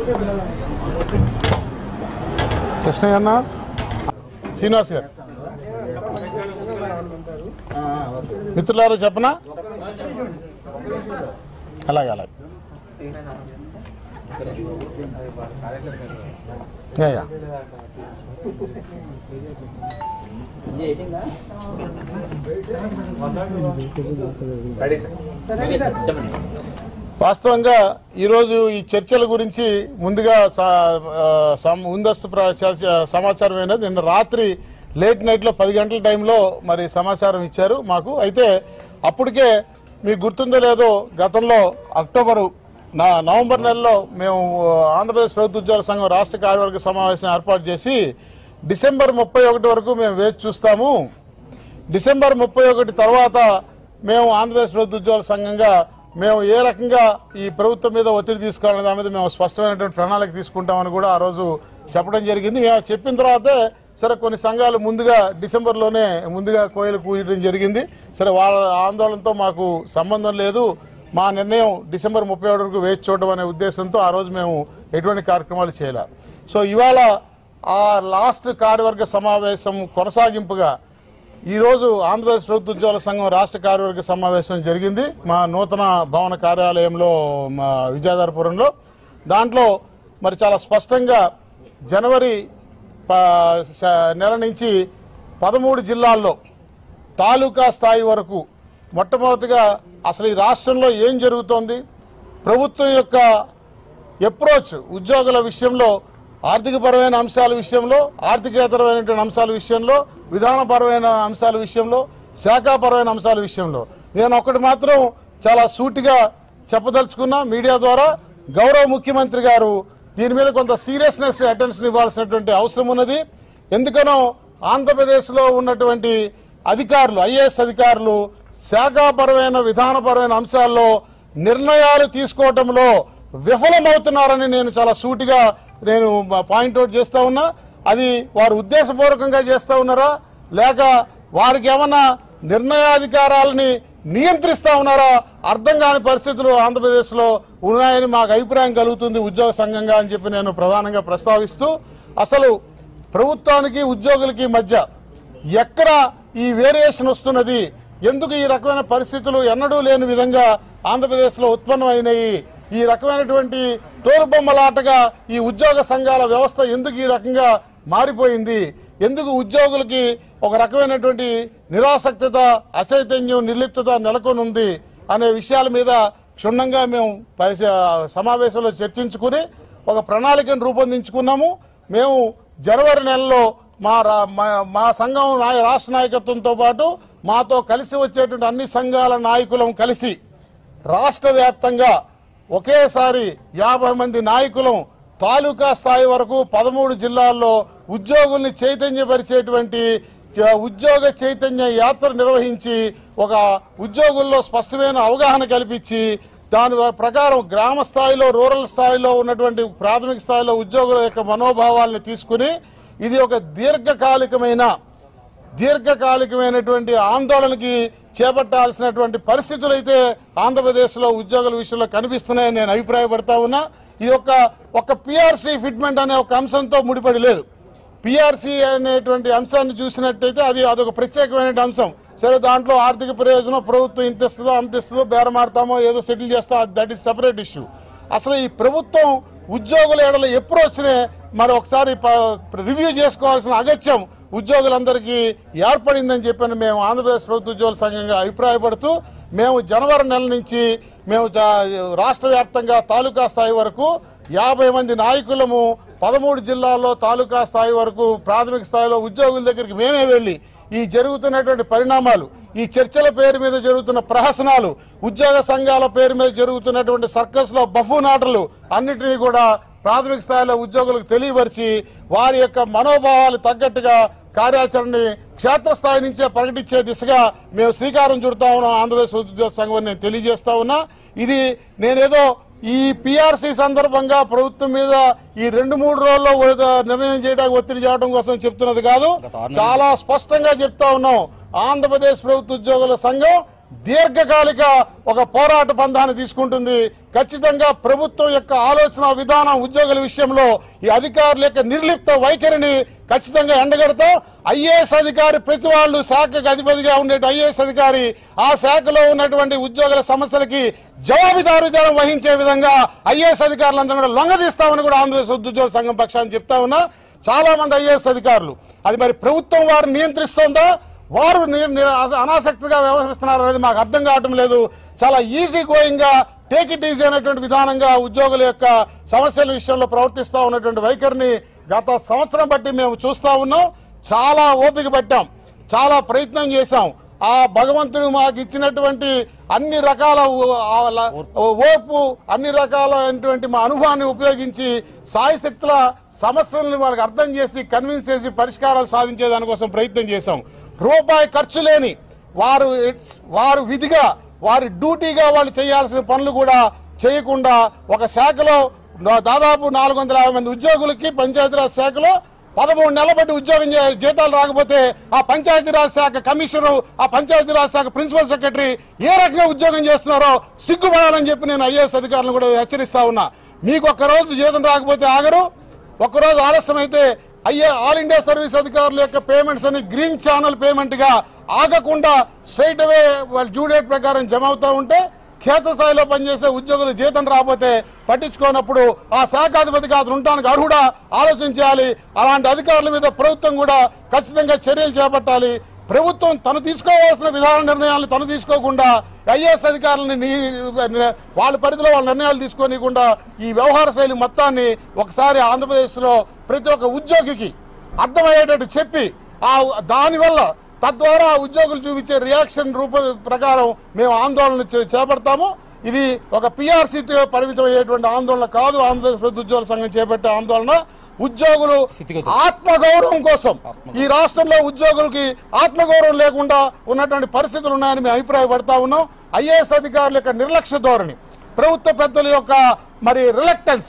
కృష్ణయ్య అన్న శ్రీనివాస్ గారు మిత్రులారా చెప్పనా అలాగే అలాగే యా, యా. వాస్తవంగా ఈరోజు ఈ చర్చల గురించి ముందుగా సా- ఆ, సమ- ముందస్తు ప్ర- చర్చ సమాచారం అయినది నిన్న రాత్రి లేట్ నైట్లో పది గంటల టైంలో మరి సమాచారం ఇచ్చారు మాకు అయితే అప్పటికే మీకు గుర్తుందో లేదో గతంలో అక్టోబరు నా నవంబర్ నెలలో మేము ఆంధ్రప్రదేశ్ ప్రభుత్వ ఉద్యోగుల సంఘం రాష్ట్ర కార్యవర్గ సమావేశం ఏర్పాటు చేసి డిసెంబర్ ముప్పై ఒకటి వరకు మేము వేచి చూస్తాము డిసెంబర్ ముప్పై ఒకటి తర్వాత మేము ఆంధ్రప్రదేశ్ ప్రభుత్వ ఉద్యోగుల సంఘంగా మేము ఏ రకంగా ఈ ప్రభుత్వం మీద ఒత్తిడి తీసుకోవాలనే దాని మీద మేము స్పష్టమైనటువంటి ప్రణాళిక తీసుకుంటామని కూడా ఆ రోజు చెప్పడం జరిగింది మేము చెప్పిన తర్వాతే సరే కొన్ని సంఘాలు ముందుగా డిసెంబర్లోనే ముందుగా కోయలు కూయడం జరిగింది సరే వాళ్ళ ఆందోళనతో మాకు సంబంధం లేదు మా నిర్ణయం డిసెంబర్ ముప్పై ఒకటి వరకు వేచి చూడడం అనే ఉద్దేశంతో ఆ రోజు మేము ఎటువంటి కార్యక్రమాలు చేయలే సో ఇవాళ ఆ లాస్ట్ కార్యవర్గ సమావేశం కొనసాగింపుగా ఈ రోజు ఆంధ్రప్రదేశ్ ప్రభుత్వ ఉద్యోగుల సంఘం రాష్ట్ర కార్యవర్గ సమావేశం జరిగింది మా నూతన భవన కార్యాలయంలో మా విజయదారపురంలో దాంట్లో మరి చాలా స్పష్టంగా జనవరి ప- స- నెల నుంచి పదమూడు జిల్లాల్లో తాలూకా స్థాయి వరకు మొట్టమొదటిగా అసలు ఈ రాష్ట్రంలో ఏం జరుగుతోంది ప్రభుత్వం యొక్క అప్రోచ్ ఉద్యోగుల విషయంలో ఆర్థికపరమైన అంశాల విషయంలో ఆర్థికేతరమైనటువంటి అంశాల విషయంలో విధానపరమైన అంశాల విషయంలో శాఖాపరమైన అంశాల విషయంలో నేను ఒకటి మాత్రం చాలా సూటిగా చెప్పదలుచుకున్నా మీడియా ద్వారా గౌరవ ముఖ్యమంత్రి గారు దీని మీద కొంత సీరియస్నెస్ అటెన్షన్ ఇవ్వాల్సినటువంటి అవసరం ఉన్నది ఎందుకనో ఆంధ్రప్రదేశ్లో ఉన్నటువంటి అధికారులు ఐఏఎస్ అధికారులు శాఖాపరమైన విధానపరమైన అంశాల్లో నిర్ణయాలు తీసుకోవటంలో విఫలమవుతున్నారని నేను చాలా సూటిగా నేను పాయింట్అవుట్ చేస్తా ఉన్నా అది వారు ఉద్దేశపూర్వకంగా చేస్తా ఉన్నారా లేక వారికి ఏమన్నా నిర్ణయాధికారాలని నియంత్రిస్తా ఉన్నారా అర్థం కాని పరిస్థితులు ఆంధ్రప్రదేశ్లో ఉన్నాయని మాకు అభిప్రాయం కలుగుతుంది ఉద్యోగ సంఘంగా అని చెప్పి నేను ప్రధానంగా ప్రస్తావిస్తూ అసలు ప్రభుత్వానికి ఉద్యోగులకి మధ్య ఎక్కడ ఈ వేరియేషన్ వస్తున్నది ఎందుకు ఈ రకమైన పరిస్థితులు ఎన్నడూ లేని విధంగా ఆంధ్రప్రదేశ్లో ఉత్పన్నమైనాయి ఈ రకమైనటువంటి తోలుబొమ్మలాటగా ఈ ఉద్యోగ సంఘాల వ్యవస్థ ఎందుకు ఈ రకంగా మారిపోయింది ఎందుకు ఉద్యోగులకి ఒక రకమైనటువంటి నిరాసక్తత అచైతన్యం నిర్లిప్తత నెలకొని ఉంది అనే విషయాల మీద క్షుణ్ణంగా మేము పరిశ సమావేశంలో చర్చించుకుని ఒక ప్రణాళికను రూపొందించుకున్నాము మేము జనవరి నెలలో మా రా- మా- మా సంఘం నాయ రాష్ట్ర నాయకత్వంతో పాటు మాతో కలిసి వచ్చేటువంటి అన్ని సంఘాల నాయకులం కలిసి రాష్ట్ర వ్యాప్తంగా ఒకేసారి యాభై మంది నాయకులం తాలూకా స్థాయి వరకు పదమూడు జిల్లాల్లో ఉద్యోగుల్ని చైతన్యపరిచేటువంటి చ- ఉద్యోగ చైతన్య యాత్ర నిర్వహించి ఒక ఉద్యోగుల్లో స్పష్టమైన అవగాహన కల్పించి దాని ప్రకారం గ్రామ స్థాయిలో రూరల్ స్థాయిలో ఉన్నటువంటి ప్రాథమిక స్థాయిలో ఉద్యోగుల యొక్క మనోభావాల్ని తీసుకుని ఇది ఒక దీర్ఘకాలికమైన దీర్ఘకాలికమైనటువంటి ఆందోళనకి చేపట్టాల్సినటువంటి పరిస్థితులు అయితే ఆంధ్రప్రదేశ్లో ఉద్యోగుల విషయంలో కనిపిస్తున్నాయని నేను అభిప్రాయపడతా ఉన్నా ఇది ఒక ఒక పిఆర్సీ ఫిట్మెంట్ అనే ఒక అంశంతో ముడిపడి లేదు పిఆర్సీ అనేటువంటి అంశాన్ని చూసినట్టయితే అది అదొక ప్రత్యేకమైన అంశం సరే దాంట్లో ఆర్థిక ప్రయోజనం ప్రభుత్వం ఇంత ఇస్తుందో అంత ఇస్తుందో బేరమాడతామో ఏదో సెటిల్ చేస్తా దట్ ఈస్ సెపరేట్ ఇష్యూ అసలు ఈ ప్రభుత్వం ఉద్యోగుల ఎడల ఎప్రోచ్నే మరి ఒకసారి ప- రివ్యూ చేసుకోవాల్సిన అగత్యం ఉద్యోగులందరికీ ఏర్పడిందని చెప్పని మేము ఆంధ్రప్రదేశ్ ప్రభుత్వ ఉద్యోగుల సంఘంగా అభిప్రాయపడుతూ మేము జనవరి నెల నుంచి మేము జా- రాష్ట్ర వ్యాప్తంగా తాలూకా స్థాయి వరకు యాభై మంది నాయకులము పదమూడు జిల్లాల్లో తాలూకా స్థాయి వరకు ప్రాథమిక స్థాయిలో ఉద్యోగుల దగ్గరికి మేమే వెళ్ళి ఈ జరుగుతున్నటువంటి పరిణామాలు ఈ చర్చల పేరు మీద జరుగుతున్న ప్రహసనాలు ఉద్యోగ సంఘాల పేరు మీద జరుగుతున్నటువంటి సర్కస్ లో బఫూనాటలు అన్నిటినీ కూడా ప్రాథమిక స్థాయిలో ఉద్యోగులకు తెలియపరిచి వారి యొక్క మనోభావాలు తగ్గట్టుగా కార్యాచరణని క్షేత్రస్థాయి నుంచే ప్రకటించే దిశగా మేము శ్రీకారం చుడతా ఉన్నాం ఆంధ్రప్రదేశ్ ఉద్యోగ సంఘం అని నేను తెలియజేస్తా ఉన్నా ఇది నేనేదో ఈ పిఆర్సీ సందర్భంగా ప్రభుత్వం మీద ఈ రెండు మూడు రోజుల్లో ఏదో నిర్ణయం చేయడానికి ఒత్తిడి చేయడం కోసం చెప్తున్నది కాదు చాలా స్పష్టంగా చెప్తా ఉన్నాం ఆంధ్రప్రదేశ్ ప్రభుత్వ ఉద్యోగుల సంఘం దీర్ఘకాలిక ఒక పోరాట పందాన్ని తీసుకుంటుంది ఖచ్చితంగా ప్రభుత్వం యొక్క ఆలోచన విధానం ఉద్యోగుల విషయంలో ఈ అధికారుల యొక్క నిర్లిప్త వైఖరిని ఖచ్చితంగా ఎండగడతాం ఐఏఎస్ అధికారి ప్రతి వాళ్ళు శాఖకు అధిపతిగా ఉండే ఐఏఎస్ అధికారి ఆ శాఖలో ఉన్నటువంటి ఉద్యోగుల సమస్యలకి జవాబుదారీతనం వహించే విధంగా ఐఏఎస్ అధికారులందరూ కూడా లొంగదీస్తామని కూడా ఆంధ్రప్రదేశ్ ఉద్యోగ సంఘం పక్షాన్ని చెప్తా ఉన్నా చాలా మంది ఐఏఎస్ అధికారులు అది మరి ప్రభుత్వం వారు నియంత్రిస్తోందా వారు ని- ని- అనాసక్తిగా వ్యవహరిస్తున్నారు అనేది మాకు అర్థం కావటం లేదు చాలా ఈజీ గోయింగ్ గా టేక్ ఇట్ ఈజీ అనేటువంటి విధానంగా ఉద్యోగుల యొక్క సమస్యల విషయంలో ప్రవర్తిస్తా ఉన్నటువంటి వైఖరిని గత సంవత్సరం బట్టి మేము చూస్తా ఉన్నాం చాలా ఓపిక పట్టాం చాలా ప్రయత్నం చేశాం ఆ భగవంతుడు మాకు ఇచ్చినటువంటి అన్ని రకాల ఓ- ఆ ల- ఓర్పు అన్ని రకాలైనటువంటి మా అనుభవాన్ని ఉపయోగించి సాయశక్తుల సమస్యలను వాళ్ళకి అర్థం చేసి కన్విన్స్ చేసి పరిష్కారాలు సాధించే దానికోసం ప్రయత్నం చేశాం రూపాయి ఖర్చు లేని వారు ఇట్స్- వారు విధిగా వారి డ్యూటీగా వాళ్ళు చేయాల్సిన పనులు కూడా చేయకుండా ఒక శాఖలో దా- దాదాపు నాలుగు వందల యాభై మంది ఉద్యోగులకి పంచాయతీరాజ్ శాఖలో పదమూడు నెలల బట్టి ఉద్యోగం చేయాలి జీతాలు రాకపోతే ఆ పంచాయతీరాజ్ శాఖ కమిషనరు ఆ పంచాయతీరాజ్ శాఖ ప్రిన్సిపల్ సెక్రటరీ ఏ రకంగా ఉద్యోగం చేస్తున్నారో సిగ్గుపడాలని చెప్పి నేను ఐఏఎస్ అధికారులను కూడా హెచ్చరిస్తా ఉన్నా మీకు ఒక్క రోజు జీతం రాకపోతే ఆగరు ఒక్కరోజు ఆలస్యం అయితే అయ్యే ఆల్ ఇండియా సర్వీస్ అధికారుల యొక్క పేమెంట్స్ అని గ్రీన్ ఛానల్ పేమెంట్ గా ఆగకుండా స్ట్రైట్ అవే వాళ్ళ డ్యూ డేట్ ప్రకారం జమ అవుతా ఉంటే క్షేత్రస్థాయిలో పనిచేసే ఉద్యోగులు జీతం రాకపోతే పట్టించుకోనప్పుడు ఆ శాఖాధిపతిగా అతను ఉండడానికి అర్హుడా ఆలోచించాలి అలాంటి అధికారుల మీద ప్రభుత్వం కూడా ఖచ్చితంగా చర్యలు చేపట్టాలి ప్రభుత్వం తను తీసుకోవాల్సిన విధాన నిర్ణయాలను తను తీసుకోకుండా ఐఏఎస్ అధికారులని నీ- వాళ్ళ పరిధిలో వాళ్ళ నిర్ణయాలు తీసుకోనికుండా ఈ వ్యవహార శైలి మొత్తాన్ని ఒకసారి ఆంధ్రప్రదేశ్లో ప్రతి ఒక్క ఉద్యోగికి అర్థమయ్యేటట్టు చెప్పి ఆ దానివల్ల తద్వారా ఉద్యోగులు చూపించే రియాక్షన్ రూప ప్రకారం మేము ఆందోళన చే- చేపడతాము ఇది ఒక పిఆర్సీతో పరిమితం అయ్యేటువంటి ఆందోళన కాదు ఆంధ్రప్రదేశ్ ప్రభుత్వ ఉద్యోగుల సంఘం చేపట్టే ఆందోళన ఉద్యోగులు స్థితిగతులు. ఆత్మగౌరవం కోసం ఈ రాష్ట్రంలో ఉద్యోగులకి ఆత్మగౌరవం లేకుండా ఉన్నటువంటి పరిస్థితులు ఉన్నాయని మేము అభిప్రాయపడతా ఉన్నాం ఐఏఎస్ అధికారుల యొక్క నిర్లక్ష్య ధోరణి ప్రభుత్వ పెద్దల యొక్క మరి రిలక్టెన్స్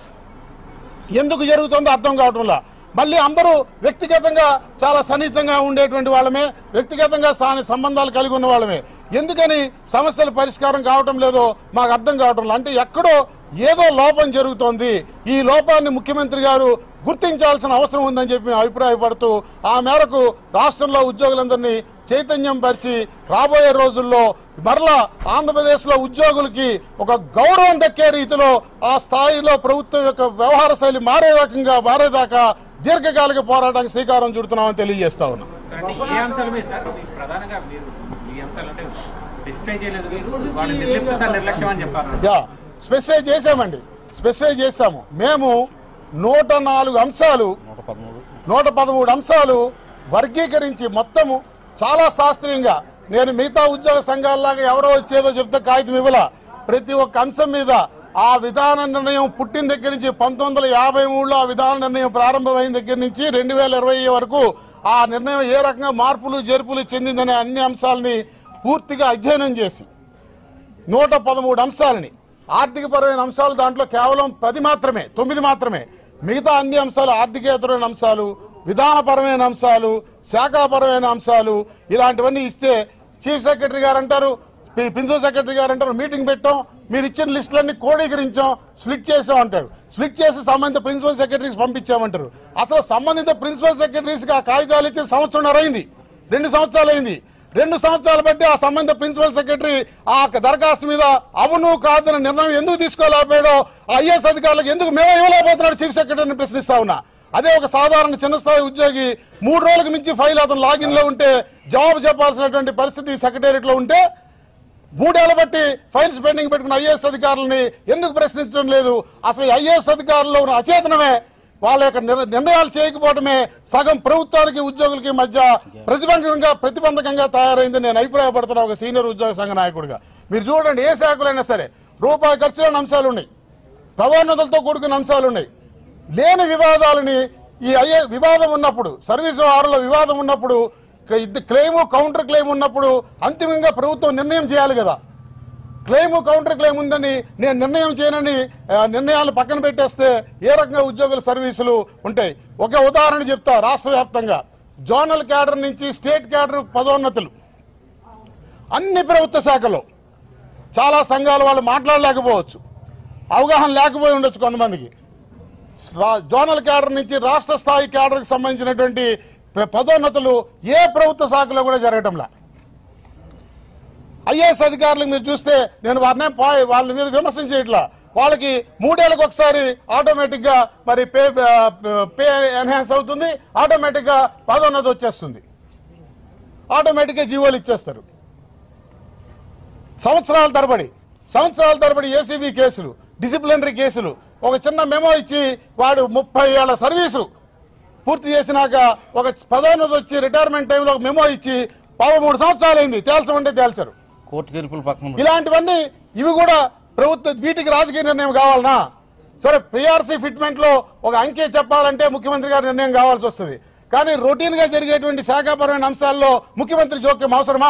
ఎందుకు జరుగుతుందో అర్థం కావటంలా మళ్ళీ అందరూ వ్యక్తిగతంగా చాలా సన్నిహితంగా ఉండేటువంటి వాళ్ళమే వ్యక్తిగతంగా సాని సంబంధాలు కలిగి ఉన్న వాళ్ళమే ఎందుకని సమస్యల పరిష్కారం కావటం లేదో మాకు అర్థం కావటం లేదు. అంటే ఎక్కడో ఏదో లోపం జరుగుతోంది ఈ లోపాన్ని ముఖ్యమంత్రి గారు గుర్తించాల్సిన అవసరం ఉందని చెప్పి మేము అభిప్రాయపడుతూ ఆ మేరకు రాష్ట్రంలో ఉద్యోగులందరినీ చైతన్యం పరిచి రాబోయే రోజుల్లో మరలా ఆంధ్రప్రదేశ్లో ఉద్యోగులకి ఒక గౌరవం దక్కే రీతిలో ఆ స్థాయిలో ప్రభుత్వం యొక్క వ్యవహార శైలి మారే రకంగా మారేదాకా దీర్ఘకాలిక పోరాటానికి శ్రీకారం చుడుతున్నామని తెలియజేస్తా ఉన్నాం అంటే ఏ అంశాల మీద సార్ మీకు ప్రధానంగా మీరు ఈ అంశాలు అంటే స్పెసిఫై చేయలేదు మీరు వాళ్ళ నిర్లిప్త నిర్లక్ష్యం అని చెప్పారు యా స్పెసిఫై చేశామండి స్పెసిఫై చేశాము మేము నూట నాలుగు అంశాలు నూట పదమూడు నూట పదమూడు అంశాలు వర్గీకరించి మొత్తము చాలా శాస్త్రీయంగా నేను మిగతా ఉద్యోగ సంఘాలలాగా ఎవరో వచ్చేదో చెప్తే కాగితం ఇవ్వలా ప్రతి ఒక్క అంశం మీద ఆ విధాన నిర్ణయం పుట్టిన దగ్గర నుంచి పంతొమ్మిది వందల యాభై మూడులో ఆ విధాన నిర్ణయం ప్రారంభమైన దగ్గర నుంచి రెండు వేల ఇరవై వరకు ఆ నిర్ణయం ఏ రకంగా మార్పులు చేర్పులు చెందిందనే అన్ని అంశాలని పూర్తిగా అధ్యయనం చేసి నూట పదమూడు అంశాలని ఆర్థికపరమైన అంశాలు దాంట్లో కేవలం పది మాత్రమే తొమ్మిది మాత్రమే మిగతా అన్ని అంశాలు ఆర్థికేతరమైన అంశాలు విధానపరమైన అంశాలు శాఖాపరమైన అంశాలు ఇలాంటివన్నీ ఇస్తే చీఫ్ సెక్రటరీ గారు అంటారు ప్రి- ప్రిన్సిపల్ సెక్రటరీ గారు అంటారు మీటింగ్ పెట్టాం మీరు ఇచ్చిన లిస్టులన్నీ కోడీకరించాం స్ప్లిట్ చేసాం అంటారు స్ప్లిట్ చేసి సంబంధిత ప్రిన్సిపల్ సెక్రటరీకి పంపించామంటారు అసలు సంబంధిత ప్రిన్సిపల్ సెక్రటరీస్కి ఆ కాగితాలు ఇచ్చి సంవత్సరంన్నర అయింది రెండు సంవత్సరాలు అయింది రెండు సంవత్సరాలు బట్టి ఆ సంబంధిత ప్రిన్సిపల్ సెక్రటరీ ఆ దరఖాస్తు మీద అవును కాదని నిర్ణయం ఎందుకు తీసుకోలేకపోయాడో ఐఏఎస్ అధికారులకు ఎందుకు మేమే ఇవ్వలేకపోతున్నాడు చీఫ్ సెక్రటరీని ప్రశ్నిస్తా ఉన్నా అదే ఒక సాధారణ చిన్న స్థాయి ఉద్యోగి మూడు రోజులకు మించి ఫైల్ అతను లాగిన్ లో ఉంటే జవాబు చెప్పాల్సినటువంటి పరిస్థితి సెక్రటేరియట్ లో ఉంటే మూడేళ్ల బట్టి ఫైల్స్ పెండింగ్ పెట్టుకున్న ఐఏఎస్ అధికారులని ఎందుకు ప్రశ్నించడం లేదు అసలు ఐఏఎస్ అధికారుల్లో ఉన్న అచేతనమే వాళ్ళ యొక్క నిర్- నిర్ణయాలు చేయకపోవడమే సగం ప్రభుత్వానికి ఉద్యోగులకి మధ్య ప్రతిబంధకంగా ప్రతిబంధకంగా తయారైంది నేను అభిప్రాయపడుతున్నా ఒక సీనియర్ ఉద్యోగ సంఘ నాయకుడిగా మీరు చూడండి ఏ శాఖలైనా సరే రూపాయి ఖర్చు లేని అంశాలు ఉన్నాయి ప్రధానతలతో కూడుకున్న అంశాలు ఉన్నాయి లేని వివాదాలని ఈ అయ్యే వివాదం ఉన్నప్పుడు సర్వీస్ వ్యవహారంలో వివాదం ఉన్నప్పుడు క్లెయిమ్ కౌంటర్ క్లెయిమ్ ఉన్నప్పుడు అంతిమంగా ప్రభుత్వం నిర్ణయం చేయాలి కదా క్లెయిమ్ కౌంటర్ క్లెయిమ్ ఉందని నేను నిర్ణయం చేయనని ఆ, నిర్ణయాలు పక్కన పెట్టేస్తే ఏ రకంగా ఉద్యోగుల సర్వీసులు ఉంటాయి ఒక ఉదాహరణ చెప్తా రాష్ట్ర వ్యాప్తంగా జోనల్ క్యాడర్ నుంచి స్టేట్ క్యాడర్ పదోన్నతులు అన్ని ప్రభుత్వ శాఖలు చాలా సంఘాల వాళ్ళు మాట్లాడలేకపోవచ్చు అవగాహన లేకపోయి ఉండొచ్చు కొంతమందికి రా- జోనల్ క్యాడర్ నుంచి రాష్ట్ర స్థాయి క్యాడర్కి సంబంధించినటువంటి ప- పదోన్నతులు ఏ ప్రభుత్వ శాఖలో కూడా జరగటంలా ఐఏఎస్ అధికారులకు మీరు చూస్తే నేను వారినే పా- వాళ్ళ మీద విమర్శించేట్లా వాళ్ళకి మూడేళ్ళకి ఒకసారి ఆటోమేటిక్ గా మరి పే పే ఎన్హాన్స్ అవుతుంది ఆటోమేటిక్ గా పదోన్నతి వచ్చేస్తుంది ఆటోమేటిక్ గా జీవోలు ఇచ్చేస్తారు సంవత్సరాల తరబడి సంవత్సరాల తరబడి ఏసీబీ కేసులు డిసిప్లినరీ కేసులు ఒక చిన్న మెమో ఇచ్చి వాడు ముప్పై ఏళ్ల సర్వీసు పూర్తి చేసినాక ఒక పదోన్నతి వచ్చి రిటైర్మెంట్ టైంలో ఒక మెమో ఇచ్చి పదమూడు సంవత్సరాలైంది తేల్చమంటే తేల్చరు కోర్టు తీర్పులు పక్కన పెట్టి ఇలాంటివన్నీ ఇవి కూడా ప్రభుత్వ వీటికి రాజకీయ నిర్ణయం కావాలనా సరే పిఆర్సీ ఫిట్మెంట్ లో ఒక అంకె చెప్పాలంటే ముఖ్యమంత్రి గారి నిర్ణయం కావాల్సి వస్తుంది కానీ రొటీన్ గా జరిగేటువంటి శాఖాపరమైన అంశాల్లో ముఖ్యమంత్రి జోక్యం అవసరమా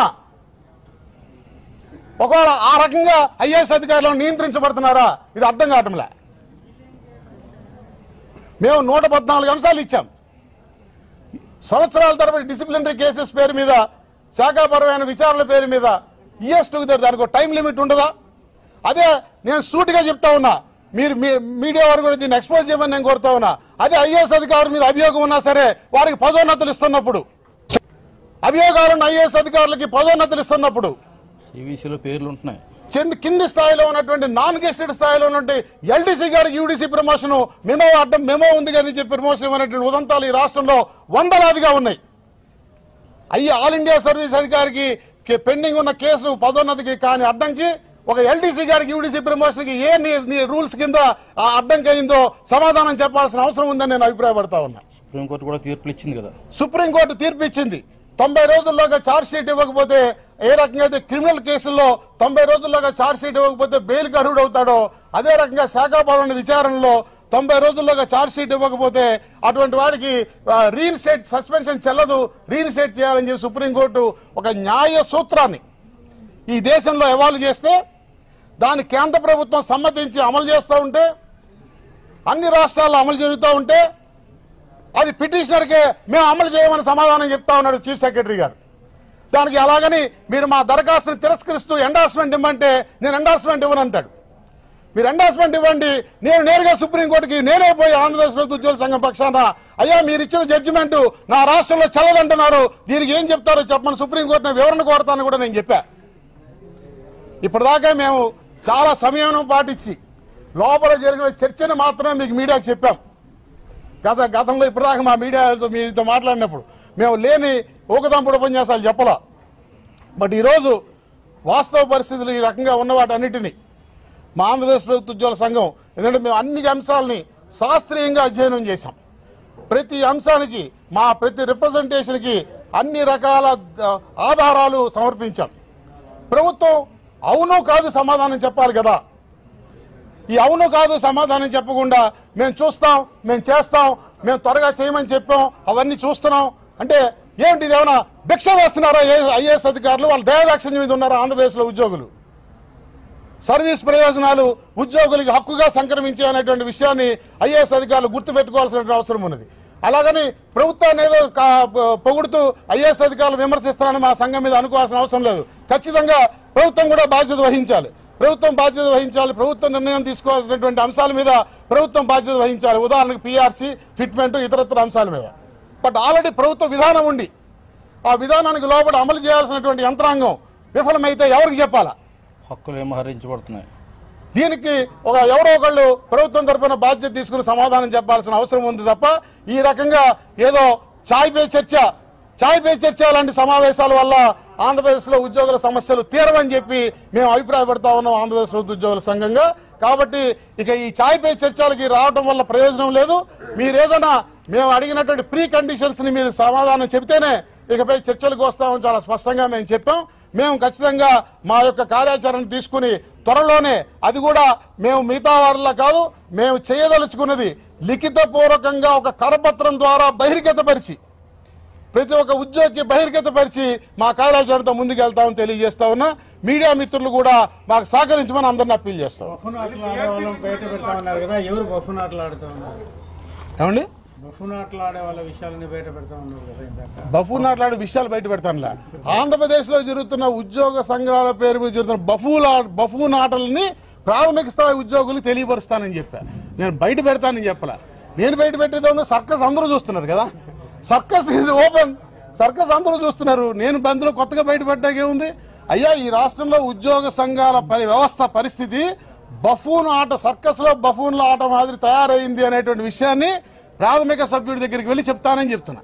ఒకవేళ ఆ రకంగా ఐఏఎస్ అధికారులను నియంత్రించబడుతున్నారా ఇది అర్థం కావటంలే మేము నూట పద్నాలుగు అంశాలు ఇచ్చాం సంవత్సరాల తరబడి డిసిప్లినరీ కేసెస్ పేరు మీద శాఖాపరమైన విచారణల పేరు మీద ఇయర్స్ టుగెదర్ దానికి ఒక టైం లిమిట్ ఉండదా అదే నేను సూటిగా చెప్తా ఉన్నా మీరు మీ- మీడియా వారు కూడా దీన్ని ఎక్స్పోజ్ చేయమని నేను కోరుతా ఉన్నా అదే ఐఏఎస్ అధికారుల మీద అభియోగం ఉన్నా సరే వారికి పదోన్నతులు ఇస్తున్నప్పుడు అభియోగాలను ఐఏఎస్ అధికారులకి పదోన్నతులు ఇస్తున్నప్పుడు సివిసిలో పేర్లు ఉంటున్నాయి చెంది కింది స్థాయిలో ఉన్నటువంటి నాన్ గెస్టెడ్ స్థాయిలో ఉన్నటువంటి ఎల్డీసీ గారికి యూడీసీ ప్రమోషన్ మెమో అడ్డం మెమో ఉంది కానీ చెప్పి ప్రమోషన్ ఇవ్వనటువంటి ఉదంతాలు ఈ రాష్ట్రంలో వందలాదిగా ఉన్నాయి అయ్యి ఆల్ ఇండియా సర్వీస్ అధికారికి కే- పెండింగ్ ఉన్న కేసు పదోన్నతికి కాని అడ్డంకి ఒక ఎల్డీసీ గారికి యూడీసీ ప్రమోషన్ కి ఏ నీ- నీ రూల్స్ కింద ఆ అడ్డంకి అయిందో సమాధానం చెప్పాల్సిన అవసరం ఉందని నేను అభిప్రాయపడతా ఉన్నా సుప్రీంకోర్టు కూడా తీర్పులు ఇచ్చింది కదా సుప్రీంకోర్టు తీర్పు ఇచ్చింది తొంభై రోజుల్లోగా ఛార్జ్ షీట్ ఇవ్వకపోతే ఏ రకంగా అయితే క్రిమినల్ కేసుల్లో తొంభై రోజుల్లోగా ఛార్జ్ షీట్ ఇవ్వకపోతే బెయిల్కి అర్హుడు అవుతాడో అదే రకంగా శాఖాపరమైన విచారణలో తొంభై రోజుల్లోగా ఛార్జ్ షీట్ ఇవ్వకపోతే అటువంటి వాడికి రీఇన్స్టేట్ సస్పెన్షన్ చెల్లదు రీఇన్స్టేట్ చేయాలని చెప్పి సుప్రీంకోర్టు ఒక న్యాయ సూత్రాన్ని ఈ దేశంలో ఎవాల్వ్ చేస్తే దాన్ని కేంద్ర ప్రభుత్వం సమ్మతించి అమలు చేస్తూ ఉంటే అన్ని రాష్ట్రాల్లో అమలు జరుగుతూ ఉంటే అది పిటిషనర్కే మేము అమలు చేయమని సమాధానం చెప్తా ఉన్నాడు చీఫ్ సెక్రటరీ గారు దానికి అలాగని మీరు మా దరఖాస్తుని తిరస్కరిస్తూ ఎండార్స్మెంట్ ఇవ్వమంటే నేను ఎండార్స్మెంట్ ఇవ్వనంటాడు మీరు ఎండార్స్మెంట్ ఇవ్వండి నేను నేరుగా సుప్రీంకోర్టుకి నేనే పోయి ఆంధ్రప్రదేశ్ ప్రభుత్వ ఉద్యోగుల సంఘం పక్షాన అయ్యా మీరు ఇచ్చిన జడ్జిమెంట్ నా రాష్ట్రంలో చల్లదంటున్నారు దీనికి ఏం చెప్తారో చెప్పమని సుప్రీంకోర్టుని వివరణ కోరతానని కూడా నేను చెప్పా ఇప్పటిదాకా మేము చాలా సమయం పాటించి లోపల జరిగిన చర్చను మాత్రమే మీకు మీడియాకు చెప్పాం గత గతంలో ఇప్పటిదాకా మా మీడియాతో మీతో మాట్లాడినప్పుడు మేము లేని ఊకదంపుడు ఉపన్యాసాలు చెప్పలా బట్ ఈరోజు వాస్తవ పరిస్థితులు ఈ రకంగా ఉన్న వాటన్నిటిని మా ఆంధ్రప్రదేశ్ ప్రభుత్వ ఉద్యోగుల సంఘం ఎందుకంటే మేము అన్ని అంశాలని శాస్త్రీయంగా అధ్యయనం చేశాం ప్రతి అంశానికి మా ప్రతి రిప్రజెంటేషన్కి అన్ని రకాల ఆ, ఆధారాలు సమర్పించాం ప్రభుత్వం అవును కాదు సమాధానం చెప్పాలి కదా ఈ అవును కాదు సమాధానం చెప్పకుండా మేము చూస్తాం మేము చేస్తాం మేము త్వరగా చేయమని చెప్పాం అవన్నీ చూస్తున్నాం అంటే ఏంటి ఇది ఏమైనా భిక్ష వేస్తున్నారా ఐఏఎస్ అధికారులు వాళ్ళ దయాదాక్షిణ్యం మీద ఉన్నారా ఆంధ్రప్రదేశ్లో ఉద్యోగులు సర్వీస్ ప్రయోజనాలు ఉద్యోగులకి హక్కుగా సంక్రమించే అనేటువంటి విషయాన్ని ఐఏఎస్ అధికారులు గుర్తుపెట్టుకోవాల్సిన అవసరం ఉన్నది అలాగని ప్రభుత్వాన్ని ఏదో కా- పొగుడుతూ ఐఏఎస్ అధికారులు విమర్శిస్తారని మా సంఘం మీద అనుకోవాల్సిన అవసరం లేదు ఖచ్చితంగా ప్రభుత్వం కూడా బాధ్యత వహించాలి ప్రభుత్వం బాధ్యత వహించాలి ప్రభుత్వం నిర్ణయం తీసుకోవాల్సినటువంటి అంశాల మీద ప్రభుత్వం బాధ్యత వహించాలి ఉదాహరణకు పిఆర్సీ ఫిట్మెంట్ ఇతరత్ర అంశాల మీద బట్ ఆల్రెడీ ప్రభుత్వ విధానం ఉండి ఆ విధానానికి లోబడి అమలు చేయాల్సినటువంటి యంత్రాంగం విఫలమైతే ఎవరికి చెప్పాలా హక్కులు ఏమో హరించబడుతున్నాయి దీనికి ఒక ఎవరో ఒకళ్ళు ప్రభుత్వం తరఫున బాధ్యత తీసుకుని సమాధానం చెప్పాల్సిన అవసరం ఉంది తప్ప ఈ రకంగా ఏదో చాయ్ పే చర్చ చాయ్ పే చర్చ లాంటి సమావేశాల వల్ల ఆంధ్రప్రదేశ్లో ఉద్యోగుల సమస్యలు తీరవని చెప్పి మేము అభిప్రాయపడతా ఉన్నాం ఆంధ్రప్రదేశ్ ప్రభుత్వ ఉద్యోగుల సంఘంగా కాబట్టి ఇక ఈ చాయ్ పే చర్చలకి రావడం వల్ల ప్రయోజనం లేదు మీరు ఏదైనా మేము అడిగినటువంటి ప్రీ కండిషన్స్ ని మీరు సమాధానం చెబితేనే ఇకపై చర్చలకు వస్తామని చాలా స్పష్టంగా మేము చెప్పాం మేము ఖచ్చితంగా మా యొక్క కార్యాచరణ తీసుకుని త్వరలోనే అది కూడా మేము మిగతా వారిలా కాదు మేము చేయదలుచుకున్నది లిఖిత పూర్వకంగా ఒక కరపత్రం ద్వారా బహిర్గతపరిచి ప్రతి ఒక్క ఉద్యోగికి బహిర్గతపరిచి మా కార్యాచరణతో ముందుకు వెళ్తామని తెలియజేస్తా ఉన్నా మీడియా మిత్రులు కూడా మాకు సహకరించమని అందరిని అప్పీల్ చేస్తాం బఫున్ ఆటలు ఆడే వాళ్ళని బయట పెడతా ఉన్నారు కదా ఎవరు బఫున్ ఆటలు ఆడుతూ ఉన్నారు ఏమండి బఫూన్ ఆటలు ఆడే వాళ్ళ విషయాలని బయట పెడతా ఉన్నారు కదా ఇందాక బఫూన్ ఆటలాడే విషయాలు బయట పెడతానులా ఆంధ్రప్రదేశ్ లో జరుగుతున్న ఉద్యోగ సంఘాల పేరు మీద జరుగుతున్న బఫూల్ ఆ- బఫూన్ ఆటలని ప్రాథమిక స్థాయి ఉద్యోగులు తెలియపరుస్తానని చెప్పా నేను బయట పెడతానని చెప్పలా నేను బయట పెట్టేది ఉంది సర్కస్ అందరూ చూస్తున్నారు కదా సర్కస్ ఇది ఓపెన్ సర్కస్ అందరూ చూస్తున్నారు నేను అందులో కొత్తగా బయట పెట్టడానికి ఏముంది అయ్యా ఈ రాష్ట్రంలో ఉద్యోగ సంఘాల పరి వ్యవస్థ పరిస్థితి బఫూన్ ఆట సర్కస్ లో బఫూన్ల ఆట మాదిరి తయారైంది అనేటువంటి విషయాన్ని ప్రాథమిక సభ్యుడి దగ్గరికి వెళ్ళి చెప్తానని చెప్తున్నా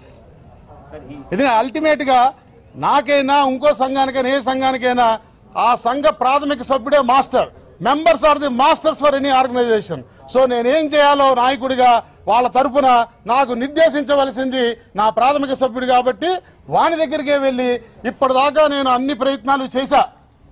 సార్ ఈ ఇది అల్టిమేట్ గా నాకైనా ఇంకో సంఘానికైనా ఏ సంఘానికైనా ఆ సంఘ ప్రాథమిక సభ్యుడే master members are the masters for any organization so నేనేం చేయాలో నాయకుడిగా వాళ్ళ తరపున నాకు నిర్దేశించవలసింది నా ప్రాథమిక సభ్యుడు కాబట్టి వాని దగ్గరికే వెళ్ళి ఇప్పటిదాకా నేను అన్ని ప్రయత్నాలు చేశా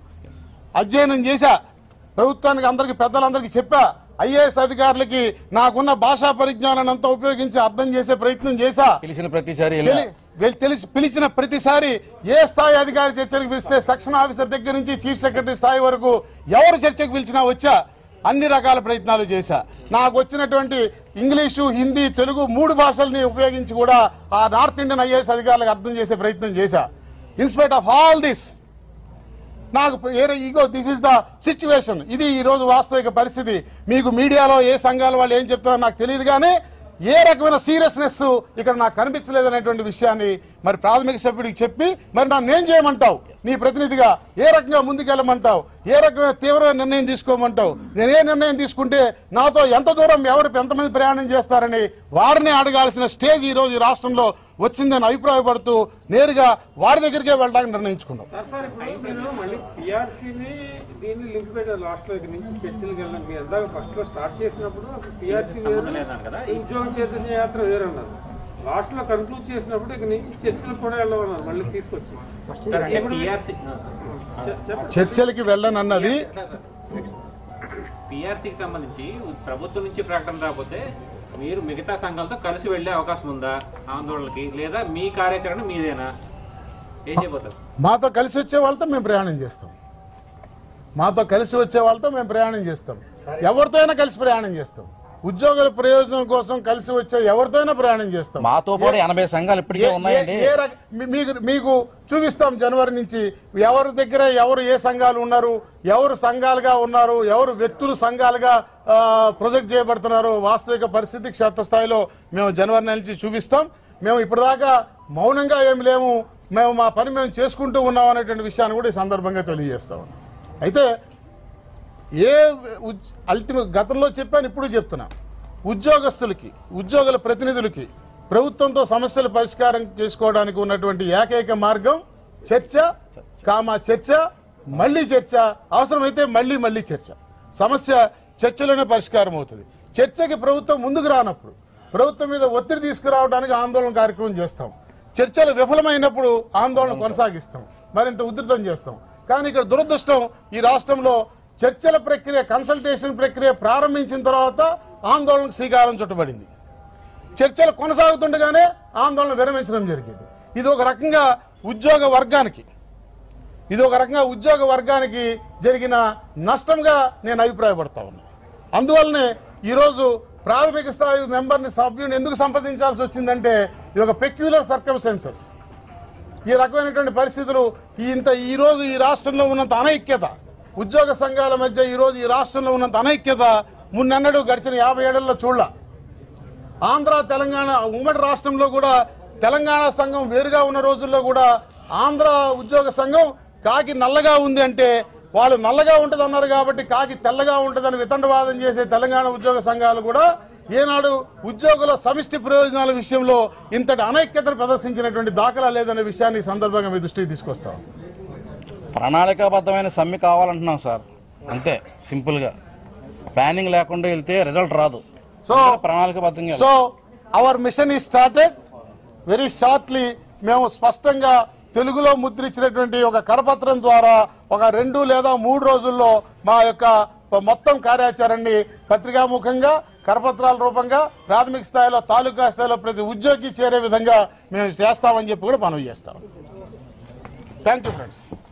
అధ్యయనం చేశా ప్రభుత్వానికి అందరికి పెద్దలందరికీ చెప్పా ఐఏఎస్ అధికారులకి నాకున్న భాషా పరిజ్ఞానాన్ని అంతా ఉపయోగించి అర్థం చేసే ప్రయత్నం చేశా పిలిచిన ప్రతిసారి వెళ్ళా. తెలి- వెల్- తెలిసి పిలిచిన ప్రతిసారి ఏ స్థాయి అధికారి చర్చకు పిలిస్తే సెక్షన్ ఆఫీసర్ దగ్గర నుంచి చీఫ్ సెక్రటరీ స్థాయి వరకు ఎవరు చర్చకు పిలిచినా వచ్చా అన్ని రకాల ప్రయత్నాలు చేశా నాకు వచ్చినటువంటి ఇంగ్లీషు హిందీ తెలుగు మూడు భాషల్ని ఉపయోగించి కూడా ఆ నార్త్ ఇండియన్ ఐఏఎస్ అధికారులకు అర్థం చేసే ప్రయత్నం చేశా ఇన్స్పైట్ ఆఫ్ ఆల్ దిస్ నాకు ego this is the situation ఇది ఈ రోజు వాస్తవిక పరిస్థితి మీకు మీడియాలో ఏ సంఘాల వాళ్ళు ఏం చెప్తారో నాకు తెలియదు కానీ ఏ రకమైన సీరియస్నెస్ ఇక్కడ నాకు కనిపించలేదు అనేటువంటి విషయాన్ని మరి ప్రాథమిక సభ్యుడికి చెప్పి మరి నన్ను ఏం చేయమంటావు నీ ప్రతినిధిగా ఏ రకంగా ముందుకెళ్ళమంటావు ఏ రకమైన తీవ్రమైన నిర్ణయం తీసుకోమంటావు నేను ఏ నిర్ణయం తీసుకుంటే నాతో ఎంత దూరం ఎవరు ఎంతమంది ప్రయాణం చేస్తారని వారిని అడగాల్సిన స్టేజ్ ఈ రోజు ఈ రాష్ట్రంలో వచ్చిందని అభిప్రాయపడుతూ నేరుగా వారి దగ్గరికే వెళ్ళడానికి నిర్ణయించుకున్నాం సార్ సార్ ఇప్పుడు మీరు మళ్ళీ పిఆర్సీని దీన్ని లింక్ పెట్టారు లాస్ట్ లో ఇక్కడ నుంచి చర్చలకు వెళ్ళాలి మీరు ఎందాక ఫస్ట్ లో స్టార్ట్ చేసినప్పుడు పిఆర్సీ సంబంధం లేదన్నారు కదా ఈ ఉద్యోగ చైతన్య యాత్ర వేరన్నారు లాస్ట్ లో కన్క్లూడ్ చేసినప్పుడు ఇక నుంచి చర్చలకు కూడా వెళ్ళమన్నారు మళ్ళీ తీసుకొచ్చి సార్ అంటే టీఆర్సీ చె- చెప్పండి చర్చలకి వెళ్ళనన్నది పిఆర్సీకి సంబంధించి ప్రభుత్వం నుంచి ప్రకటన రాకపోతే మీరు మిగతా సంఘాలతో కలిసి వెళ్ళే అవకాశం ఉందా ఆందోళనకి లేదా మీ కార్యాచరణ మీదేనా ఏం చేయబోతారు మాతో కలిసి వచ్చే వాళ్ళతో మేము ప్రయాణం చేస్తాం మాతో కలిసి వచ్చే వాళ్ళతో మేము ప్రయాణం చేస్తాం ఎవరితో అయినా కలిసి ప్రయాణం చేస్తాం ఉద్యోగుల ప్రయోజనం కోసం కలిసి వచ్చే ఎవరితో అయినా ప్రయాణం చేస్తాం మాతో పాటు ఎనభై సంఘాలు ఇప్పటికే ఏ- ఉన్నాయండి ఏ- ఏ రక- మీ- మీకు మీకు చూపిస్తాం జనవరి నుంచి ఎవరి దగ్గర ఎవరు ఏ సంఘాలు ఉన్నారు ఎవరు సంఘాలుగా ఉన్నారు ఎవరు వ్యక్తులు సంఘాలుగా ఆ, ప్రొజెక్ట్ చేయబడుతున్నారు వాస్తవిక పరిస్థితి క్షేత్రస్థాయిలో మేము జనవరి నెల నుంచి చూపిస్తాం మేము ఇప్పటిదాకా మౌనంగా ఏమి లేము మేము మా పని మేము చేసుకుంటూ ఉన్నాం అనేటువంటి విషయాన్ని కూడా ఈ సందర్భంగా తెలియజేస్తాం అయితే ఏ అల్టిమేట్ గతంలో చెప్పాను ఇప్పుడు చెప్తున్నా ఉద్యోగస్తులకి ఉద్యోగుల ప్రతినిధులకి ప్రభుత్వంతో సమస్యల పరిష్కారం చేసుకోవడానికి ఉన్నటువంటి ఏకైక మార్గం చర్చ కామా చర్చ మళ్ళీ చర్చ అవసరమైతే మళ్ళీ మళ్ళీ చర్చ సమస్య చర్చలోనే పరిష్కారం అవుతుంది చర్చకి ప్రభుత్వం ముందుకు రానప్పుడు ప్రభుత్వం మీద ఒత్తిడి తీసుకురావడానికి ఆందోళన కార్యక్రమం చేస్తాం చర్చలు విఫలమైనప్పుడు ఆందోళన కొనసాగిస్తాం మరింత ఉధృతం చేస్తాం కానీ ఇక్కడ దురదృష్టం ఈ రాష్ట్రంలో చర్చల ప్రక్రియ కన్సల్టేషన్ ప్రక్రియ ప్రారంభించిన తర్వాత ఆందోళనకు శ్రీకారం చుట్టబడింది చర్చలు కొనసాగుతుండగానే ఆందోళన విరమించడం జరిగింది ఇది ఒక రకంగా ఉద్యోగ వర్గానికి ఇది ఒక రకంగా ఉద్యోగ వర్గానికి జరిగిన నష్టంగా నేను అభిప్రాయపడతా ఉన్నా అందువల్లనే ఈరోజు ప్రాథమిక స్థాయి మెంబర్ని సభ్యుని ఎందుకు సంప్రదించాల్సి వచ్చిందంటే ఇది ఒక పెక్యులర్ సర్కమ్స్టెన్సెస్ ఈ రకమైనటువంటి పరిస్థితులు ఈ ఇంత ఈ రోజు ఈ రాష్ట్రంలో ఉన్నంత అనైక్యత ఉద్యోగ సంఘాల మధ్య ఈ రోజు ఈ రాష్ట్రంలో ఉన్నంత అనైక్యత మున్నెన్నడూ గడిచిన యాభై ఏళ్లలో చూడాల ఆంధ్ర తెలంగాణ ఉమ్మడి రాష్ట్రంలో కూడా తెలంగాణ సంఘం వేరుగా ఉన్న రోజుల్లో కూడా ఆంధ్ర ఉద్యోగ సంఘం కాకి నల్లగా ఉంది అంటే వాళ్ళు నల్లగా ఉంటుంది అన్నారు కాబట్టి కాకి తెల్లగా ఉంటుందని వితండవాదం చేసే తెలంగాణ ఉద్యోగ సంఘాలు కూడా ఏనాడు ఉద్యోగుల సమిష్టి ప్రయోజనాల విషయంలో ఇంతటి అనైక్యతను ప్రదర్శించినటువంటి దాఖలా లేదనే విషయాన్ని ఈ సందర్భంగా మీ దృష్టికి తీసుకొస్తాం ప్రణాళికాబద్ధమైన సమ్మె కావాలంటున్నాం సార్ అంతే సింపుల్ గా ప్లానింగ్ లేకుండా వెళ్తే రిజల్ట్ రాదు సో ప్రణాళికాబద్ధంగా సో అవర్ మిషన్ ఈ స్టార్టెడ్ వెరీ షార్ట్లీ మేము స్పష్టంగా తెలుగులో ముద్రించినటువంటి ఒక కరపత్రం ద్వారా ఒక రెండు లేదా మూడు రోజుల్లో మా యొక్క మొత్తం కార్యాచరణని పత్రికాముఖంగా కరపత్రాల రూపంగా ప్రాథమిక స్థాయిలో తాలూకా స్థాయిలో ప్రతి ఉద్యోగి చేరే విధంగా మేము చేస్తామని చెప్పి కూడా మనవి చేస్తాం థ్యాంక్ యూ ఫ్రెండ్స్